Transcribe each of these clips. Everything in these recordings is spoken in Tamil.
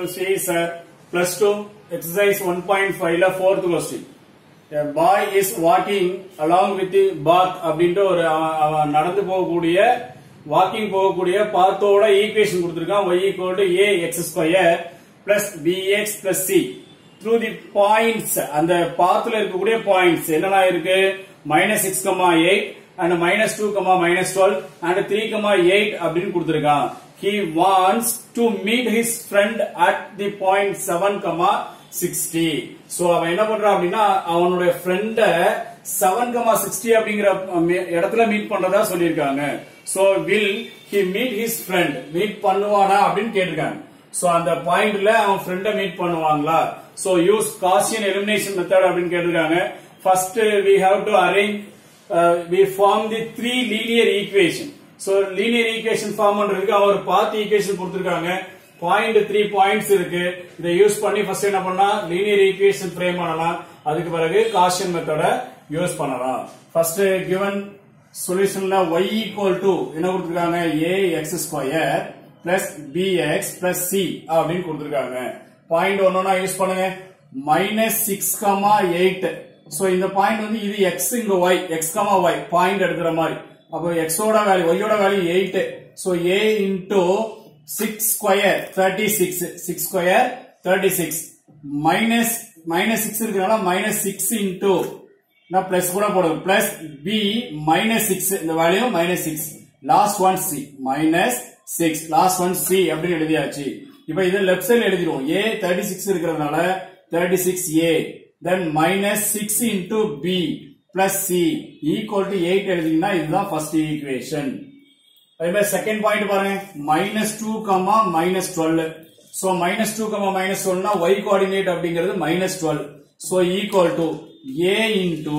is uh, plus 2 exercise 1.5 ல fourth question a boy is walking along with the path அப்படின்ற ஒரு அவன் அவன் நடந்து போகக்கூடிய வாக்கிங் போகக்கூடிய பாத்தோட ஈக்குவேஷன் கொடுத்திருக்கான் y equal to a x square plus bx plus c through the points அந்த பாத்துல இருக்கக்கூடிய பாயிண்ட்ஸ் என்னெல்லாம் இருக்கு minus six comma eight and minus two comma minus twelve and three comma eight அப்படின்னு கொடுத்திருக்கான் he wants to meet his friend at the point 7 comma 60 so அவன் என்ன பண்றான் அப்படின்னா அவனுடைய ஃப்ரெண்ட 7 கமா 60 அப்படிங்கிற மி- இடத்துல மீட் பண்றதா சொல்லியிருக்காங்க so will he meet his friend meet பண்ணுவானா அப்படின்னு கேட்டிருக்காங்க சோ அந்த பாயிண்ட்ல அவன் ஃப்ரெண்ட மீட் பண்ணுவாங்களா so use Gaussian elimination method அப்படின்னு கேட்டிருக்காங்க first we have to arrange uh, we form the three linear equation so linear equation form இருக்கு அவர் பாத் ஈக்குவேஷன் கொடுத்திருக்காங்க பாயிண்ட் த்ரீ பாயிண்ட்ஸ் இருக்கு இதை யூஸ் பண்ணி ஃபர்ஸ்ட் என்ன பண்ணா லீனியர் ஈக்குவேஷன் ஃப்ரேம் பண்ணலாம் அதுக்கு பிறகு காஷன் மெத்தட யூஸ் பண்ணலாம் ஃபர்ஸ்ட் given சொல்யூஷன்ல y ஈக்குவல் டு என்ன கொடுத்திருக்காங்க a x square plus bx plus c அப்படின்னு கொடுத்திருக்காங்க பாயிண்ட் ஒன்னொன்னா யூஸ் பண்ணுங்க minus six comma eight so இந்த பாயிண்ட் வந்து இது x இங்க y x comma y point எடுக்கிற மாதிரி அப்போ x ஓட வேல்யூ y ஓட value eight so a into six square thirty six six square thirty six minus minus six இருக்கிறனால மைனஸ் சிக்ஸ் இன்டூ நான் பிளஸ் கூட போடுவேன் பிளஸ் பி மைனஸ் சிக்ஸ் இந்த value minus six last one c minus six last one c அப்படின்னு எழுதியாச்சு இப்ப இது லெஃப்ட் சைடு எழுதிடுவோம் ஏ தேர்ட்டி சிக்ஸ் இருக்கிறதுனால thirty six A then minus six into B plus C equal to eight எழுதிங்கன்னா இதுதான் ஃபர்ஸ்ட் ஈக்குவேஷன் அதே மாதிரி செகண்ட் பாயிண்ட் பாருங்க minus two comma minus twelve so minus two comma minus டுவெல்னா ஒய் கோஆர்டினேட் அப்படிங்கிறது minus twelve so equal to a into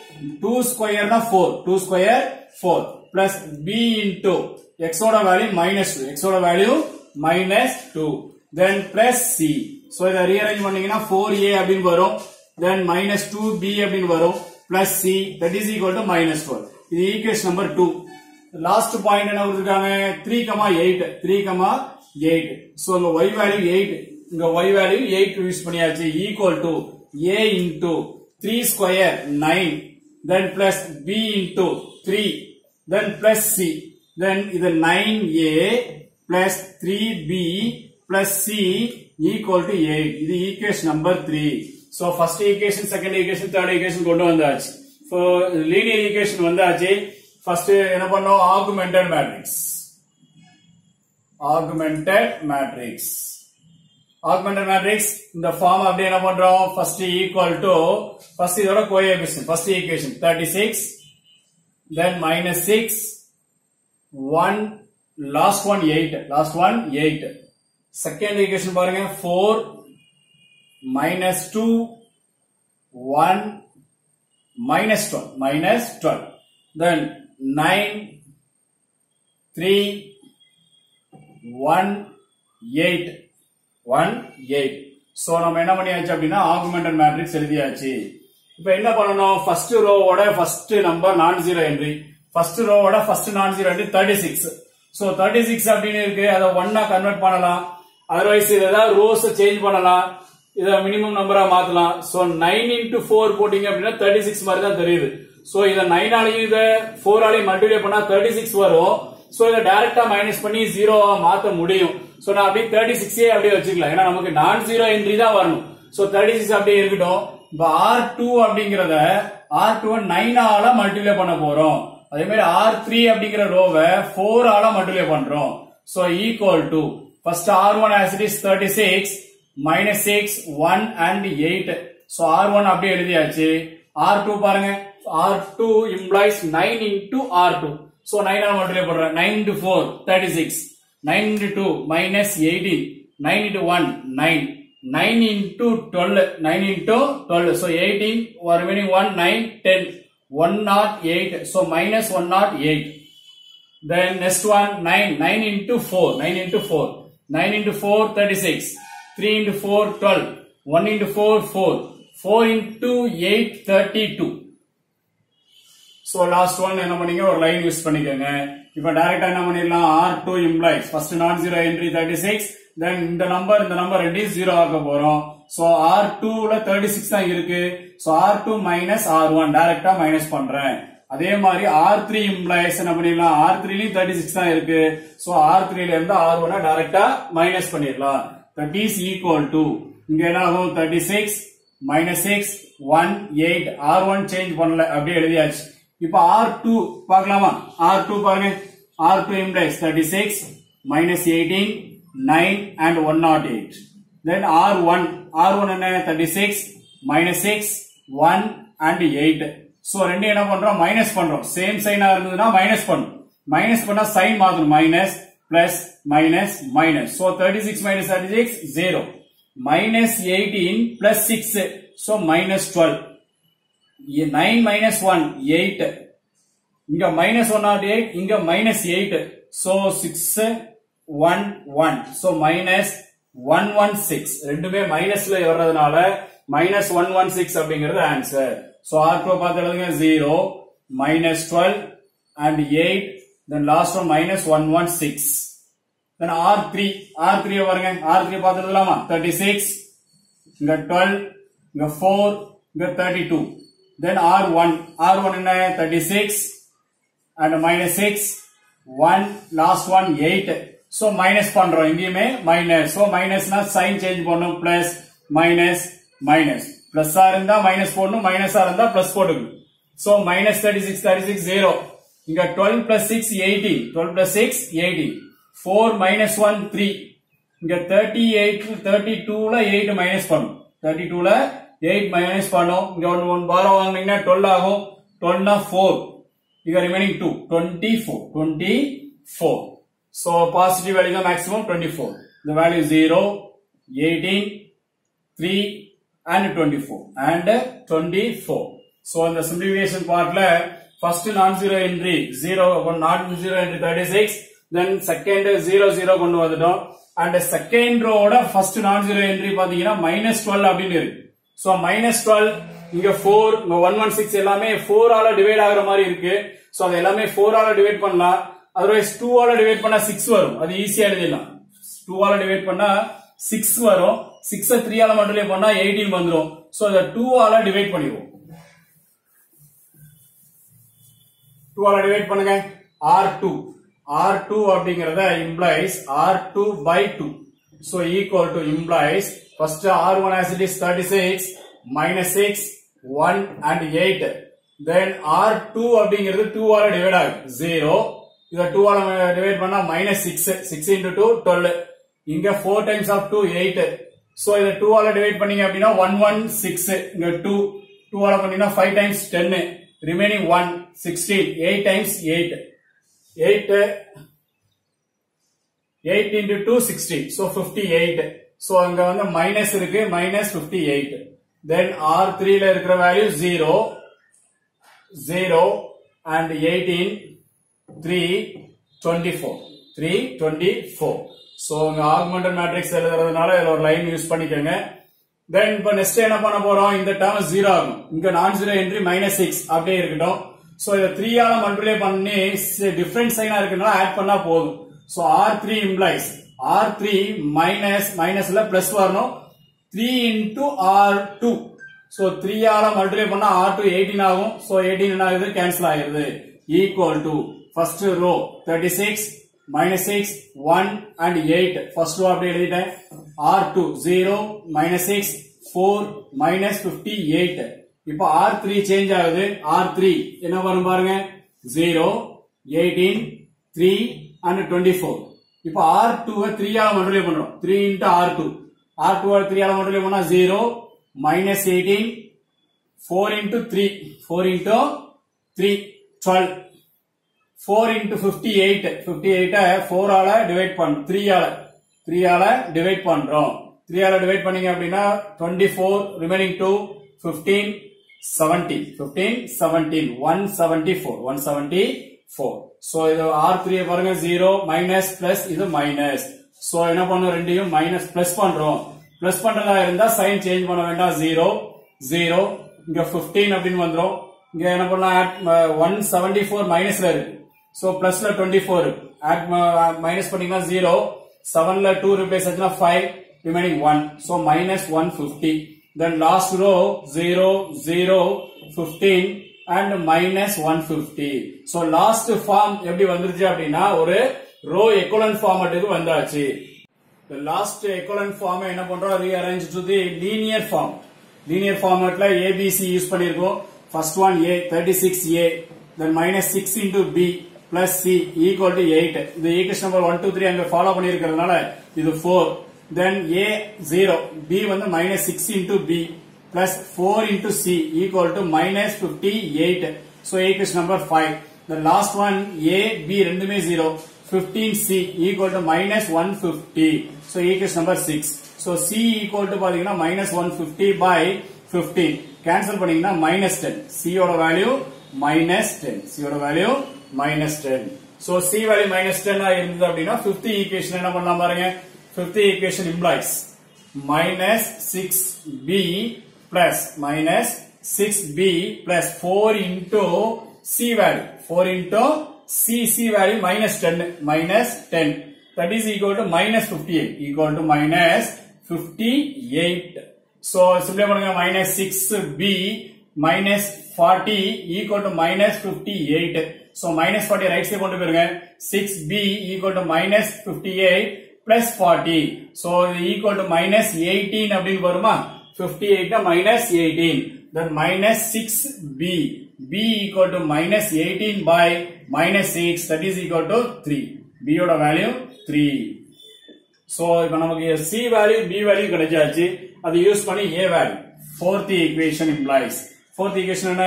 two ஸ்கொயர்னா four two square four plus b into எக்ஸோட வேல்யூ மைனஸ் டூ எக்ஸோட value minus two then plus c so இதை ரீஅரேஞ்ச் பண்ணீங்கன்னா ஃபோர் ஏ அப்படின்னு வரும் தென் மைனஸ் டூ பி அப்படின்னு வரும் plus c that is equal to minus twelve இது equation number two last point என்ன கொடுத்துருக்காங்க three comma eight three comma eight so இங்க ஒய் வேல்யூ எயிட் இங்க ஒய் வேல்யூ எயிட் யூஸ் பண்ணியாச்சு equal to a into three square nine then plus b into three then plus c then இது nine a plus three b plus C equal to eight இது equation number three so first equation second equation third equation கொண்டு வந்தாச்சு ஸோ லீனியர் ஈக்குவேஷன் வந்தாச்சு ஃபர்ஸ்ட் என்ன பண்ணோம் augmented matrix augmented matrix augmented matrix இந்த ஃபார்ம் அப்படியே என்ன பண்றோம் ஃபர்ஸ்ட் ஈக்குவல் டு ஃபர்ஸ்ட் இதோட coefficient first equation thirty six then minus six one last one eight last one eight second equation பாருங்க four minus two one minus 12 minus 12 then 9 3 1 8 1 8 so நம்ம என்ன பண்ணியாச்சு அப்படின்னா ஆகுமெண்டட் மேட்ரிக்ஸ் எழுதியாச்சு இப்போ என்ன பண்ணணும் ஃபர்ஸ்ட் ரோவோட first number non zero entry first ரோவோட first non zero entry thirty six so thirty six அப்படின்னு இருக்கு அதை ஒன்னா கன்வெர்ட் பண்ணலாம் அதர்வைஸ் இது ஏதாவது ரோஸ் சேஞ்ச் பண்ணலாம் இத மினிமம் நம்பரா மாத்தலாம் சோ நைன் இன்டூ ஃபோர் போட்டீங்க அப்படின்னா தேர்ட்டி சிக்ஸ் மாதிரி தான் தெரியுது சோ இத நைனாலையும் இத ஃபோர் ஆலையும் மல்டிப்ளை பண்ணா தேர்ட்டி சிக்ஸ் வரும் சோ இதை டைரக்டா மைனஸ் பண்ணி ஜீரோவா மாத்த முடியும் சோ நான் அப்படியே தேர்ட்டி சிக்ஸே அப்படியே வச்சுக்கலாம் ஏன்னா நமக்கு நான் ஜீரோ என்ட்ரி தான் வரணும் சோ தேர்ட்டி சிக்ஸ் அப்படியே இருக்கட்டும் இப்ப ஆர் டூ அப்படிங்கறத ஆர் டூ நைனால மல்டிப்ளை பண்ண போறோம் அதே மாதிரி ஆர் த்ரீ அப்படிங்கிற ரோவை ஃபோர் ஆல மல்டிப்ளை பண்றோம் so equal to first R one as it is thirty six minus six one and eight so R one அப்படியே எழுதியாச்சு ஆர் டூ பாருங்க R two implies nine into R two so nine ஆல் மல்டிப்ளை பண்றேன் nine into four thirty six nine into two minus eighteen nine into one nine nine into twelve nine into twelve so eighteen remaining one nine ten one naught eight so minus one naught eight Then next one 9. 9 into 4. 9 into 4. 9 into 4 36. 3 into 4 12. 1 into 4 4. 4 into 8 32. So last one என்ன பண்ணீங்க ஒரு லைன் யூஸ் பண்ணிக்கோங்க இப்போ டைரக்டா என்ன பண்ணிடலாம் R two implies first non zero entry thirty six then இந்த நம்பர் இந்த நம்பர் ரெண்டையும் ஜீரோ ஆக்க போறோம் சோ ஆர் டூல தேர்ட்டி சிக்ஸ் தான் இருக்கு so R two minus R one டைரக்டா மைனஸ் பண்றேன் அதே மாதிரி ஆர் த்ரீ இம்ப்ளைஸ் என்ன பண்ணிடலாம் ஆர் த்ரீலயும் தேர்ட்டி சிக்ஸ் தான் இருக்கு சோ ஆர் த்ரீல இருந்து ஆர் ஒன் டைரக்டா மைனஸ் பண்ணிடலாம் தட் இஸ் ஈக்குவல் டு இங்க என்ன ஆகும் thirty six minus six one eight R one change பண்ணல அப்படியே எழுதியாச்சு இப்ப ஆர் டூ பார்க்கலாமா ஆர் டூ பாருங்க R two implies thirty six minus eighteen nine and one naught eight then R one R one என்ன thirty six minus six one and eight so ரெண்டு என்ன பண்றோம் மைனஸ் பண்றோம் சேம் சைனா இருந்ததுன்னா மைனஸ் பண்ணும் மைனஸ் பண்ணா சைன் மாத்தணும் minus plus minus minus so thirty six minus thirty six zero minus eighteen plus six so minus twelve nine minus one eight இங்க மைனஸ் ஒன் நாட் எயிட் இங்க minus eight so six one one so minus one one six ரெண்டுமே மைனஸ்ல வர்றதுனால மைனஸ் ஒன் ஒன் சிக்ஸ் அப்படிங்கிறது ஆன்சர் சோ ஆர் டூ பார்த்து எழுதுங்க zero minus twelve and eight then last one minus one one six then R three R three பாருங்க ஆர் த்ரீ பார்த்து எழுதலாமா தேர்ட்டி சிக்ஸ் இங்க டுவெல் இங்க ஃபோர் இங்க thirty two then R one R one என்ன thirty six and minus six one last one eight so minus பண்றோம் இங்கேயுமே மைனஸ் சோ மைனஸ்னா சைன் சேஞ்ச் பண்ணும் பிளஸ் மைனஸ் மைனஸ் பிளஸ்ஸா இருந்தா மைனஸ் போடணும் மைனஸா இருந்தா பிளஸ் போட்டுக்கணும் so minus thirty six thirty six zero இங்க twelve plus six eighteen twelve plus six eighteen four minus one three இங்க தேர்ட்டி எயிட் தேர்ட்டி டூல எயிட் மைனஸ் பண்ணும் தேர்ட்டி டூல எயிட் மைனஸ் பண்ணும் இங்க ஒன் ஒன் பாரம் வாங்கினீங்கன்னா டுவெல் ஆகும் டுவெல்னா ஃபோர் இங்க remaining two twenty four twenty four so positive value தான் மேக்ஸிமம் டுவெண்ட்டி ஃபோர் இந்த value zero eighteen three and twenty four and twenty four so இந்த சிம்பிளிஃபிகேஷன் பார்ட்ல first non zero entry zero not zero entry thirty six then second zero zero கொண்டு வந்துட்டோம் அண்ட் செகண்ட் ரோட ஃபர்ஸ்ட் நான் ஜீரோ என்ட்ரி பாத்தீங்கன்னா மைனஸ் டுவெல் அப்படின்னு இருக்கு ஸோ மைனஸ் டுவெல் இங்க ஃபோர் இங்க ஒன் ஒன் சிக்ஸ் எல்லாமே ஃபோர் ஆல டிவைட் ஆகுற மாதிரி இருக்கு ஸோ அது எல்லாமே ஃபோர் ஆல டிவைட் பண்ணலாம் அதர்வைஸ் டூ ஆல டிவைட் பண்ணா சிக்ஸ் வரும் அது ஈஸியா எழுதிடலாம் டூ ஆல டிவைட் பண்ணா சிக்ஸ் வரும் சிக்ஸ் த்ரீ ஆல மல்டிப்ளை பண்ணா எயிட்டீன் வந்துடும் ஸோ அதை டூ ஆல டிவைட் பண்ணிடுவோம் டூ ஆல டிவைட் பண்ணுங்க ஆர் டூ ஆர் டூ அப்படிங்கறத implies R two by two so equal to implies first R one as it is thirty six minus six one and eight then R two அப்படிங்கிறது டூ ஆல டிவைட் ஆகுது ஜீரோ இதை டூ ஆல டிவைட் பண்ணா minus six six into two twelve இங்க four times of two eight so இதை டூ ஆல டிவைட் பண்ணீங்க அப்படின்னா ஒன் ஒன் சிக்ஸ் இங்க டூ டூ ஆல பண்ணீங்கன்னா five times ten remaining one sixteen eight times eight eight eight into two sixteen so fifty eight so அங்க வந்து மைனஸ் இருக்கு minus fifty eight then R த்ரீல இருக்கிற value zero zero and eighteen three twenty four three twenty four so அங்க ஆகுமெண்டட் மேட்ரிக்ஸ் எழுதுறதுனால இதுல ஒரு லைன் யூஸ் பண்ணிக்கோங்க தென் இப்போ நெக்ஸ்ட் என்ன பண்ண போறோம் இந்த டேர்ம் ஜீரோ ஆகும் இங்க நான் ஜீரோ என்ட்ரி மைனஸ் சிக்ஸ் அப்படியே இருக்கட்டும் ஸோ இதை த்ரீயால மல்டிப்ளை பண்ணி டிஃபரெண்ட் சைனா இருக்குனால ஆட் பண்ணா போதும் so R three implies R three minus மைனஸ்ல பிளஸ் வரணும் three into R two so த்ரீயால மல்டிப்ளை பண்ணா ஆர் டூ எயிட்டீன் ஆகும் ஸோ எயிட்டீன் என்ன ஆகுது கேன்சல் ஆயிருது equal to first row thirty six minus six one and eight first row அப்படி எழுதிட்டேன் R two zero minus six four minus fifty eight இப்போ ஆர் த்ரீ சேஞ்ச் ஆகுது ஆர் த்ரீ என்ன வரும் பாருங்க zero eighteen three and twenty four இப்போ ஆர் டூ த்ரீயால மல்டிப்ளை பண்றோம் three into R two R two த்ரீயால மல்டிப்ளை பண்ணா zero minus eighteen four into three four into three twelve four into fifty eight fifty எயிட்டை ஃபோர் ஆல டிவைட் பண்ண த்ரீ ஆல த்ரீ ஆல டிவைட் பண்றோம் த்ரீ ஆல டிவைட் பண்ணீங்க அப்படின்னா twenty four remaining two fifteen seventeen fifteen seventeen one seventy four one seventy four so இது ஆர் த்ரீ பாருங்க ஜீரோ மைனஸ் பிளஸ் இது மைனஸ் ஸோ என்ன பண்ணும் ரெண்டையும் மைனஸ் பிளஸ் பண்றோம் பிளஸ் பண்றதா இருந்தா சைன் சேஞ்ச் பண்ண வேண்டாம் ஜீரோ ஜீரோ இங்க பிப்டீன் அப்படின்னு வந்துரும் இங்க என்ன பண்ணலாம் ஒன் செவன்டி ஃபோர் மைனஸ்ல இருக்கு ஸோ பிளஸ்ல டுவெண்ட்டி ஃபோர் ஆட் மைனஸ் பண்ணீங்கன்னா ஜீரோ செவன்ல டூ ரிப்ளேஸ் ஆச்சுன்னா five remaining one so minus one fifty then last row zero zero fifteen and minus one fifty so last form எப்படி வந்துருச்சு அப்படின்னா ஒரு ரோ எக்கோலன் ஃபார்மட்டுக்கு வந்தாச்சு லாஸ்ட் எக்கோலன் ஃபார்ம் என்ன பண்றோம் rearrange to the linear form linear ஃபார்மட்ல ஏபிசி யூஸ் பண்ணிருக்கோம் first one A thirty six A then minus six into B plus C equal to eight இந்த equation number one two three அங்க ஃபாலோ பண்ணிருக்கிறதுனால இது four then A zero B வந்து minus six into B plus four into C equal to minus fifty eight so equation number five the last one A B ரெண்டுமே zero 15c equal to minus 150. So equation number 6. So c equal to பாத்தீங்கன்னா minus 150 by 15. Cancel பண்ணீங்கன்னா minus 10. c ஓட value minus 10. c ஓட value minus 10. So c value minus 10 ஆ இருந்தது அப்படின்னா 50 equation என்ன பண்ணலாம் பாருங்க 50 equation implies minus 6b plus minus 6b plus 4 into c value 4 into c c value minus 10 minus 10 that is equal to minus 58 equal to minus 58 so simply பண்ணுங்க minus 6b minus 40 equal to minus 58 so minus 40 right side கொண்டு போயிருங்க 6b equal to minus 58 plus 40 so இது equal to minus 18 அப்படின்னு வருமா 58 minus 18 then minus 6b b equal to minus 18 by minus 6 that is equal to 3 b ஓட வேல்யூ 3 சோ இப்போ நமக்கு c வேல்யூ b வேல்யூ கிடைச்சாச்சு அது யூஸ் பண்ணி a value fourth equation implies fourth equation என்ன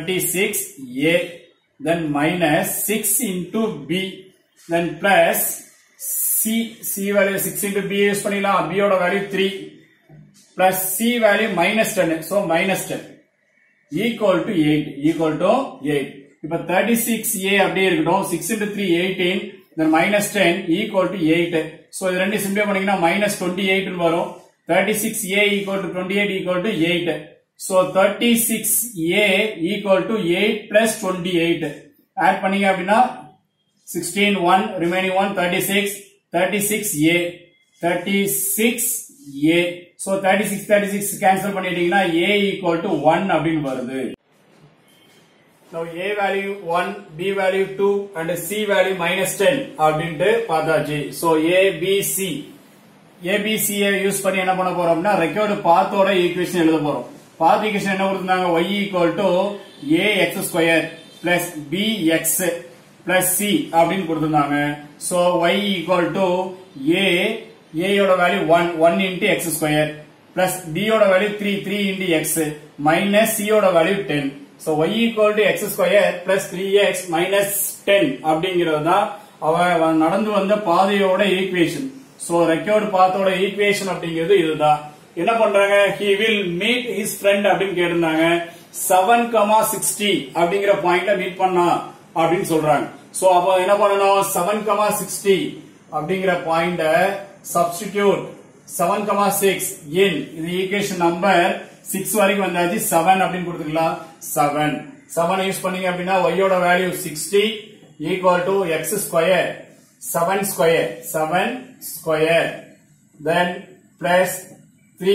36a then minus 6 into b then plus c c value 6 into b use பண்ணிடலாம் b ஓட value 3 plus c value minus 10 so minus 10 equal to 8 equal to 8 இப்ப 36a அப்படியே இருக்கட்டும் 6 into 3 18 then minus 10 equal to 8 so இது ரெண்டு சிம்பிள் பண்ணீங்கன்னா minus 28 னு வரும் 36a equal to 28 equal to 8 so 36a equal to 8 plus 28 add பண்ணீங்க அப்படின்னா 16 1 remaining 1 36 36a 36a so 36 36 cancel பண்ணிட்டீங்கன்னா a equal to 1 அப்படின்னு வருது now a value 1 b value 2 and c value minus 10 அப்படின்ட்டு பார்த்தாச்சு so a b c a b c use பண்ணி என்ன பண்ண போறோம்னா ரெக்கார்டு பாத்தோட ஈக்குவேஷன் எழுத போறோம் பாத் ஈக்குவேஷன் என்ன கொடுத்தாங்க y equal to a x square plus b x plus c அப்படின்னு கொடுத்திருந்தாங்க so y equal to a a யோட value 1 1 into x square plus b யோட value 3 3 into x minus c யோட value 10 so y equal to x square plus 3x minus 10 அப்படிங்கிறது தான் அவன் நடந்து வந்த பாதையோட ஈக்குவேஷன் சோ ரெக்கார்டு பாத்தோட ஈக்குவேஷன் அப்படிங்கிறது இதுதான் என்ன பண்றாங்க he will meet his friend அப்படின்னு கேட்டிருந்தாங்க 7, 60 அப்படிங்கிற பாயிண்ட்ல மீட் பண்ணா அப்படின்னு சொல்றாங்க சோ அப்ப என்ன பண்ணணும் 7, 60 அப்படிங்கிற பாயிண்ட சப்ஸ்டிடியூட் 7, 6 in இது ஈக்குவேஷன் நம்பர் 6 வரைக்கும் வந்தாச்சு 7 அப்படின்னு கொடுத்துக்கலாம் 7 7 யூஸ் பண்ணீங்க அப்படின்னா y யோட value 60 equal to x square 7 square 7 square then plus 3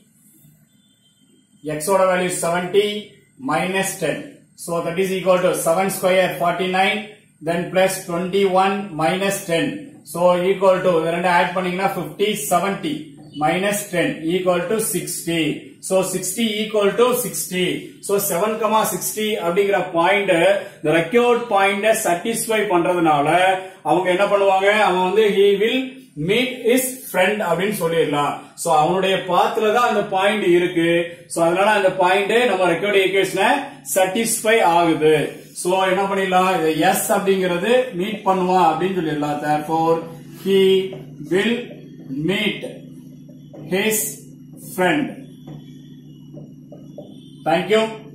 x ஓட value 70 minus 10 so that is equal to 7 square 49 then plus 21 minus 10 so equal to இது ரெண்டு ஆட் பண்ணீங்கன்னா 50 70 minus 10 equal to 60 so 60 equal to 60 so 7 comma 60 அப்படிங்கிற பாயிண்ட் the required பாயிண்ட satisfy பண்றதுனால அவங்க என்ன பண்ணுவாங்க அவன் வந்து he will meet his friend அப்படின்னு சொல்லிடலாம் சோ அவனுடைய பாத்துல தான் அந்த பாயிண்ட் இருக்கு சோ அதனால அந்த பாயிண்ட் நம்ம ரெக்கார்ட் ஈக்குவேஷனை satisfy ஆகுது சோ என்ன பண்ணிடலாம் இது எஸ் அப்படிங்கிறது மீட் பண்ணுவான் அப்படின்னு சொல்லிடலாம் therefore he will meet his friend thank you